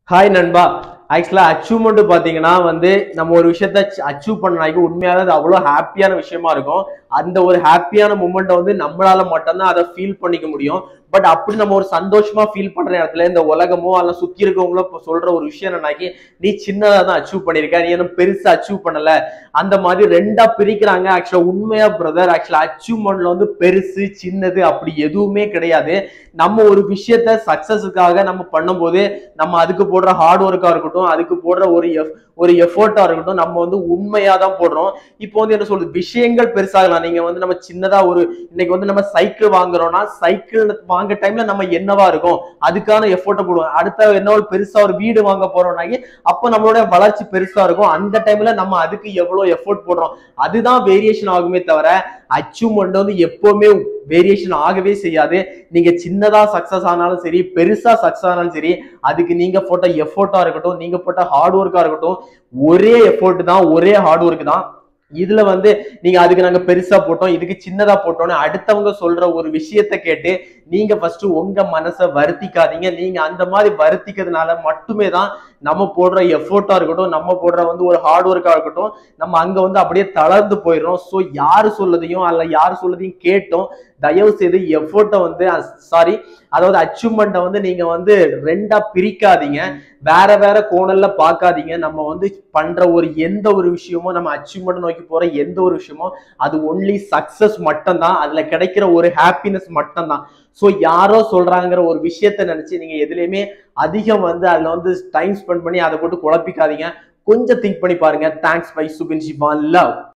hi நண்பா ஆக்சுவலா achievement பாத்தீங்கன்னா வந்து நம்ம ஒரு விஷயத்த அச்சீவ் பண்ணாக்கி உண்மையாவே அது அவ்வளோ ஹாப்பியான விஷயமா இருக்கும் அந்த ஒரு ஹாப்பியான மூமெண்ட்டை வந்து நம்மளால மட்டும்தான் அதை ஃபீல் பண்ணிக்க முடியும் பட் அப்படி நம்ம ஒரு சந்தோஷமா ஃபீல் பண்ற இடத்துல இந்த உலகமோ அல்ல சுத்தி இருக்கவங்களோ இப்ப சொல்ற ஒரு விஷயம் என்னன்னாக்கி நீ சின்னதா தான் அச்சீவ் பண்ணிருக்க நீ என்ன பெருசா அச்சீவ் பண்ணல அந்த மாதிரி ரெண்டா பிரிக்கிறாங்க ஆக்சுவலா உண்மையா பிரதர் ஆக்சுவலா அச்சீவ்மெண்ட்ல வந்து பெருசு சின்னது அப்படி எதுவுமே கிடையாது நம்ம ஒரு விஷயத்த சக்சஸுக்காக நம்ம பண்ணும்போது நம்ம அதுக்கு போடுற ஹார்ட் ஒர்க்கா இருக்கட்டும் அதுக்கு போடுற ஒரு எஃப் ஒரு எஃபோர்ட்டா இருக்கட்டும் நம்ம வந்து உண்மையா தான் போடுறோம் இப்போ வந்து என்ன சொல்றது விஷயங்கள் பெருசாகலாம் நீங்க வந்து நம்ம சின்னதா ஒரு இன்னைக்கு வந்து நம்ம சைக்கிள் வாங்குறோம்னா சைக்கிள் வாங்க டைம்ல நம்ம என்னவா இருக்கும் அதுக்கான எஃபோர்ட்டை போடுவோம் அடுத்த என்ன ஒரு பெருசா ஒரு வீடு வாங்க போறோம்னாக்கி அப்போ நம்மளோட வளர்ச்சி பெருசா இருக்கும் அந்த டைம்ல நம்ம அதுக்கு எவ்வளவு எஃபோர்ட் போடுறோம் அதுதான் வேரியேஷன் ஆகுமே தவிர அச்சீவ்மெண்ட் வந்து எப்பவுமே வேரியேஷன் ஆகவே செய்யாது நீங்க சின்னதா சக்சஸ் ஆனாலும் சரி பெருசா சக்சஸ் ஆனாலும் சரி அதுக்கு நீங்க போட்ட எஃபோர்ட்டா இருக்கட்டும் நீங்க போட்ட ஹார்ட் ஒர்க்கா இருக்கட்டும் ஒரே எஃபோர்ட் தான் ஒரே ஹார்ட் ஒர்க் தான் இதுல வந்து நீங்க அதுக்கு நாங்க பெருசா போட்டோம் இதுக்கு சின்னதா போட்டோம்னு அடுத்தவங்க சொல்ற ஒரு விஷயத்த கேட்டு நீங்க ஃபர்ஸ்ட் உங்க மனசை வருத்திக்காதீங்க நீங்க அந்த மாதிரி வருத்திக்கிறதுனால மட்டுமே தான் நம்ம போடுற எஃபோர்ட்டா இருக்கட்டும் நம்ம போடுற வந்து ஒரு ஹார்ட் ஒர்க்கா இருக்கட்டும் நம்ம அங்க வந்து அப்படியே தளர்ந்து போயிடுறோம் ஸோ யாரு சொல்லதையும் அல்ல யாரு சொல்லதையும் கேட்டோம் தயவு செய்து எஃபோர்ட்டை வந்து சாரி அதாவது அச்சீவ்மெண்ட்டை வந்து நீங்க வந்து ரெண்டா பிரிக்காதீங்க வேற வேற கோணல்ல பார்க்காதீங்க நம்ம வந்து பண்ற ஒரு எந்த ஒரு விஷயமோ நம்ம அச்சீவ்மெண்ட் நோக்கி போற எந்த ஒரு விஷயமோ அது ஒன்லி சக்சஸ் மட்டும்தான் அதுல கிடைக்கிற ஒரு ஹாப்பினஸ் மட்டும்தான் ஸோ யாரோ சொல்றாங்கிற ஒரு விஷயத்த நினைச்சு நீங்க எதுலையுமே அதிகம் வந்து அதுல வந்து டைம் ஸ்பெண்ட் பண்ணி அதை போட்டு குழப்பிக்காதீங்க கொஞ்சம் திங்க் பண்ணி பாருங்க தேங்க்ஸ் பை சுபின் ஜிபான் லவ்